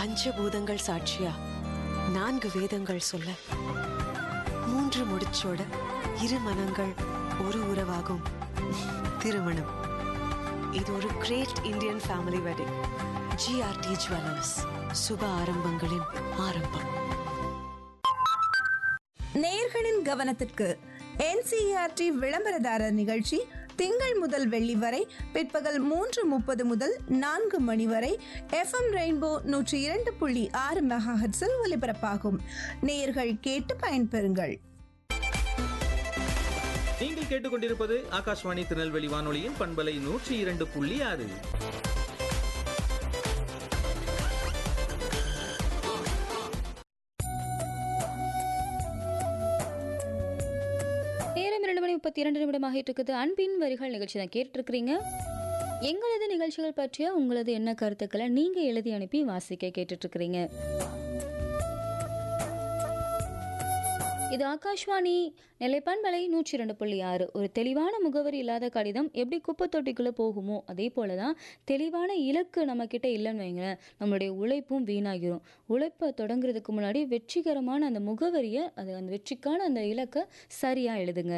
பஞ்சபூதங்கள் சாட்சியா நான்கு வேதங்கள் சொல்ல மூன்று முடிச்சோட இரு மனங்கள் ஒரு உறவாகும் திருமணம் இது ஒரு great Indian family wedding GRT jewellers சுப ஆரம்பங்களின் ஆரம்பம் நேயர்களின் கவனத்திற்கு என்சிஆர்டி விளம்பரதாரர் நிகழ்ச்சி திங்கள் முதல் வெள்ளி வரை பிற்பகல் மூன்று முப்பது முதல் நான்கு மணி வரை எஃப்எம் ரெயின்போ நூற்றி இரண்டு புள்ளி ஆறு மெகாஹெட்ஸில் ஒலிபரப்பாகும் நேயர்கள் கேட்டு பயன்பெறுங்கள் நீங்கள் கேட்டுக்கொண்டிருப்பது ஆகாஷ்வாணி திருநெல்வேலி வானொலியின் பண்பலை நூற்றி இரண்டு புள்ளி ஆறு நேரம் இரண்டு மணி முப்பத்தி இரண்டு நிமிடமாக இருக்குது அன்பின் வரிகள் நிகழ்ச்சி தான் கேட்டுருக்கிறீங்க எங்களது நிகழ்ச்சிகள் பற்றிய உங்களது என்ன கருத்துக்களை நீங்கள் எழுதி அனுப்பி வாசிக்க கேட்டுட்ருக்கிறீங்க இது ஆகாஷ்வாணி நிலைப்பான்பலை நூற்றி இரண்டு புள்ளி ஆறு ஒரு தெளிவான முகவரி இல்லாத கடிதம் எப்படி குப்பை தொட்டிக்குள்ளே போகுமோ அதே போல தான் தெளிவான இலக்கு நம்மக்கிட்ட இல்லைன்னு வைங்களேன் நம்மளுடைய உழைப்பும் வீணாகிரும் உழைப்பை தொடங்குறதுக்கு முன்னாடி வெற்றிகரமான அந்த முகவரியை அது அந்த வெற்றிக்கான அந்த இலக்கை சரியாக எழுதுங்க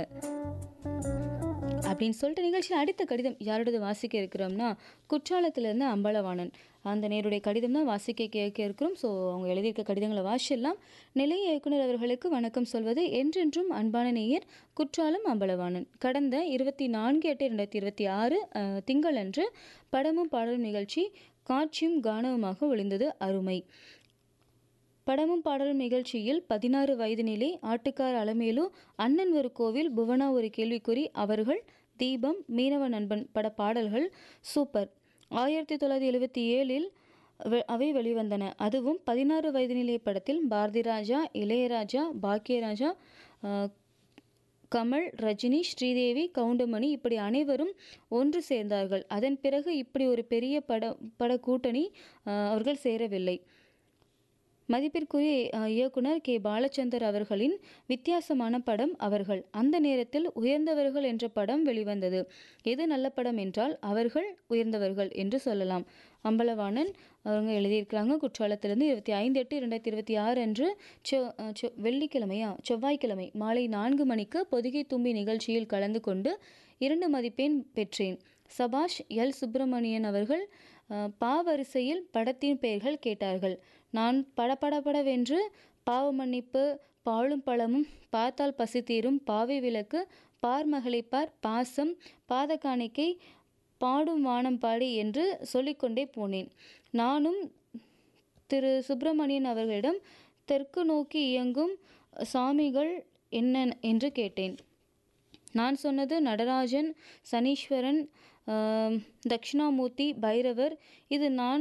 அப்படின்னு சொல்லிட்டு நிகழ்ச்சியில் அடுத்த கடிதம் யாரோடது வாசிக்க இருக்கிறோம்னா குற்றாலத்திலேருந்து அம்பலவாணன் அந்த நேருடைய கடிதம் தான் வாசிக்க கேட்க இருக்கிறோம் ஸோ அவங்க எழுதியிருக்க கடிதங்களை வாசிடலாம் நிலைய இயக்குனர் அவர்களுக்கு வணக்கம் சொல்வது என்றென்றும் அன்பான நேயர் குற்றாலம் அம்பலவாணன் கடந்த இருபத்தி நான்கு எட்டு ரெண்டாயிரத்தி இருபத்தி ஆறு அஹ், திங்களன்று படமும் பாடலும் நிகழ்ச்சி காட்சியும் கானவுமாக ஒளிந்தது அருமை படமும் பாடலும் நிகழ்ச்சியில் பதினாறு வயது நிலை ஆட்டுக்கார் அலமேலு அண்ணன் ஒரு கோவில் புவனா ஒரு கேள்விக்குறி அவர்கள் தீபம் மீனவ நண்பன் பட பாடல்கள் சூப்பர் ஆயிரத்தி தொள்ளாயிரத்தி எழுபத்தி ஏழில் வெ- அவை வெளிவந்தன அதுவும் பதினாறு வயது நிலை படத்தில் பாரதி ராஜா இளையராஜா பாக்கியராஜா ஆஹ், கமல் ரஜினி ஸ்ரீதேவி கவுண்டமணி இப்படி அனைவரும் ஒன்று சேர்ந்தார்கள் அதன் பிறகு இப்படி ஒரு பெரிய பட பட கூட்டணி ஆஹ், அவர்கள் சேரவில்லை மதிப்பிற்குரிய அஹ், இயக்குனர் கே பாலச்சந்தர் அவர்களின் வித்தியாசமான படம் அவர்கள் அந்த நேரத்தில் உயர்ந்தவர்கள் என்ற படம் வெளிவந்தது எது நல்ல படம் என்றால் அவர்கள் உயர்ந்தவர்கள் என்று சொல்லலாம் அம்பலவாணன் அவங்க எழுதியிருக்கிறாங்க குற்றாலத்திலிருந்து இருபத்தி ஐந்து எட்டு இரண்டாயிரத்தி இருபத்தி ஆறு அன்று செ அஹ், செ- வெள்ளிக்கிழமையா செவ்வாய்க்கிழமை மாலை நான்கு மணிக்கு பொதிகை தும்பி நிகழ்ச்சியில் கலந்து கொண்டு இரண்டு மதிப்பெண் பெற்றேன் சபாஷ் எல் சுப்பிரமணியன் அவர்கள் அஹ், பா வரிசையில் படத்தின் பெயர்கள் கேட்டார்கள் நான் படபடபடவென்று பாவ மன்னிப்பு பாலும் பழமும் பார்த்தால் பசி தீரும் பாவை விளக்கு பார் மகளை பார் பாசம் பாத காணிக்கை பாடும் வானம் பாடி என்று சொல்லிக்கொண்டே போனேன் நானும் திரு சுப்பிரமணியன் அவர்களிடம் தெற்கு நோக்கி இயங்கும் சாமிகள் என்ன என்று கேட்டேன் நான் சொன்னது நடராஜன் சனீஸ்வரன் ஆம், தட்சிணாமூர்த்தி பைரவர் இது நான்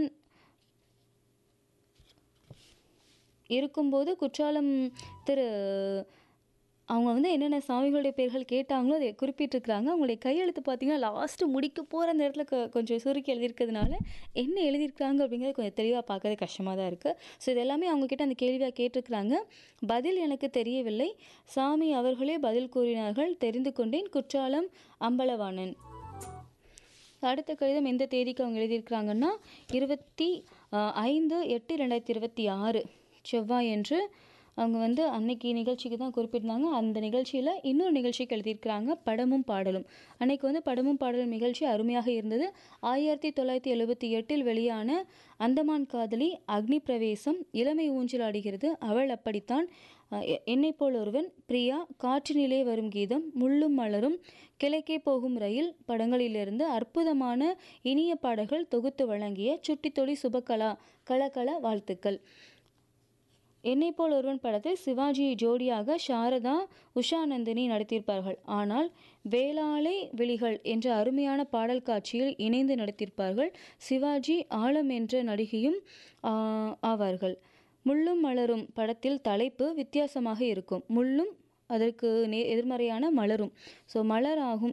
இருக்கும்போது குற்றாலம் திரு அவங்க வந்து என்னென்ன சாமிகளுடைய பேர்கள் கேட்டாங்களோ அதை குறிப்பிட்டிருக்கிறாங்க அவங்களுடைய கையெழுத்து பார்த்தீங்கன்னா லாஸ்ட்டு முடிக்க போகிற அந்த இடத்துல கொ- கொஞ்சம் சுருக்கி எழுதியிருக்கிறதுனால என்ன எழுதியிருக்காங்க அப்படிங்கிறது கொஞ்சம் தெளிவாக பார்க்கறது கஷ்டமாக தான் இருக்குது ஸோ இது எல்லாமே அவங்கக்கிட்ட அந்த கேள்வியாக கேட்டிருக்கிறாங்க பதில் எனக்கு தெரியவில்லை சாமி அவர்களே பதில் கூறினார்கள் தெரிந்து கொண்டேன் குற்றாலம் அம்பலவாணன் அடுத்த கடிதம் எந்த தேதிக்கு அவங்க எழுதியிருக்கிறாங்கன்னா இருபத்தி ஆஹ், ஐந்து எட்டு ரெண்டாயிரத்தி இருபத்தி ஆறு செவ்வாய் என்று அவங்க வந்து அன்னைக்கு நிகழ்ச்சிக்கு தான் குறிப்பிட்டிருந்தாங்க அந்த நிகழ்ச்சியில் இன்னொரு நிகழ்ச்சிக்கு எழுதியிருக்கிறாங்க படமும் பாடலும் அன்னைக்கு வந்து படமும் பாடலும் நிகழ்ச்சி அருமையாக இருந்தது ஆயிரத்தி தொள்ளாயிரத்தி எழுபத்தி எட்டில் வெளியான அந்தமான் காதலி அக்னி பிரவேசம் இளமை ஊஞ்சல் ஆடுகிறது அவள் அப்படித்தான் அஹ், எ- என்னைப் போல் ஒருவன் பிரியா காற்றினிலே வரும் கீதம் முள்ளும் மலரும் கிழக்கே போகும் ரயில் படங்களிலிருந்து அற்புதமான இனிய பாடல்கள் தொகுத்து வழங்கிய சுட்டித்தொளி சுபகலா கலகல வாழ்த்துக்கள் என்னை போல் ஒருவன் படத்தில் சிவாஜியை ஜோடியாக சாரதா உஷா நந்தினி நடித்திருப்பார்கள் ஆனால் வேளாளை விழிகள் என்ற அருமையான பாடல் காட்சியில் இணைந்து நடித்திருப்பார்கள் சிவாஜி ஆலம் என்ற நடிகையும் ஆ, ஆவார்கள் முள்ளும் மலரும் படத்தில் தலைப்பு வித்தியாசமாக இருக்கும் முள்ளும் அதற்கு நே எதிர்மறையான மலரும் ஸோ மலர் ஆகும்